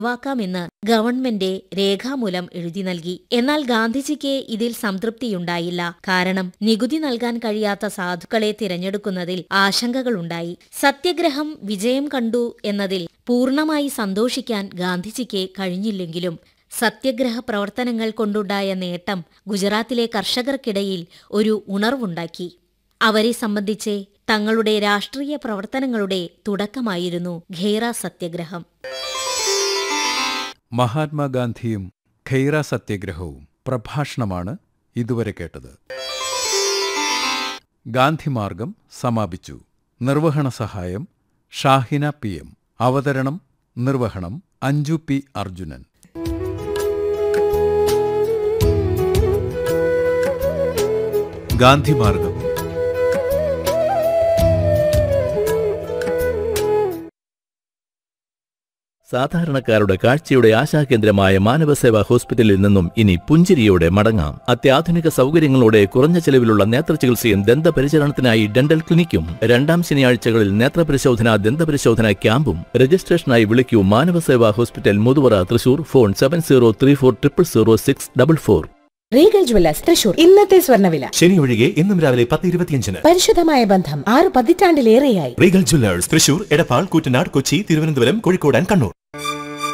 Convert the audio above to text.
ഒഴിവാക്കാമെന്ന് government രേഖാമൂലം എഴുതി നൽകി എന്നാൽ ഗാന്ധിജിക്ക് ഇതിൽ സംതൃപ്തിയുണ്ടായില്ല കാരണം നികുതി നൽകാൻ കഴിയാത്ത സാധുക്കളെ തിരഞ്ഞെടുക്കുന്നതിൽ ആശങ്കകളുണ്ടായി സത്യഗ്രഹം വിജയം കണ്ടു എന്നതിൽ പൂർണ്ണമായി സന്തോഷിക്കാൻ ഗാന്ധിജിക്ക് കഴിഞ്ഞില്ലെങ്കിലും സത്യഗ്രഹ പ്രവർത്തനങ്ങൾ കൊണ്ടുണ്ടായ നേട്ടം ഗുജറാത്തിലെ കർഷകർക്കിടയിൽ ഒരു ഉണർവുണ്ടാക്കി അവരെ സംബന്ധിച്ച് തങ്ങളുടെ രാഷ്ട്രീയ പ്രവർത്തനങ്ങളുടെ തുടക്കമായിരുന്നു ഖേറ സത്യഗ്രഹം മഹാത്മാഗാന്ധിയും ഖൈറ സത്യഗ്രഹവും പ്രഭാഷണമാണ് ഇതുവരെ കേട്ടത് ഗാന്ധിമാർഗം സമാപിച്ചു നിർവഹണ സഹായം ഷാഹിന പി എം അവതരണം നിർവഹണം അഞ്ജു പി അർജുനൻ ഗാന്ധിമാർഗം സാധാരണക്കാരുടെ കാഴ്ചയുടെ ആശാകേന്ദ്രമായ മാനവസേവാ ഹോസ്പിറ്റലിൽ നിന്നും ഇനി പുഞ്ചിരിയോടെ മടങ്ങാം അത്യാധുനിക സൗകര്യങ്ങളോടെ കുറഞ്ഞ ചെലവിലുള്ള നേത്രചികിത്സയും ദന്തപരിചരണത്തിനായി ഡെന്റൽ ക്ലിനിക്കും രണ്ടാം ശനിയാഴ്ചകളിൽ നേത്രപരിശോധന ദന്തപരിശോധന ക്യാമ്പും രജിസ്ട്രേഷനായി വിളിക്കൂ Manavaseva hospital Muthuvara Thrissur phone seven zero three four triple zero six double four Regal Jewellers Thrissur ഇന്നത്തെ സ്വർണ്ണവില ശനി ഒഴികെ ഇന്നും രാവിലെ പത്ത് ഇരുപത്തിയഞ്ചിന് പരിശുദ്ധമായ ബന്ധം ആറ് പതിറ്റാണ്ടിലേറെയായി Regal Jewellers Thrissur Edappal Koottanad Kochi Thiruvananthapuram Kozhikode and Kannur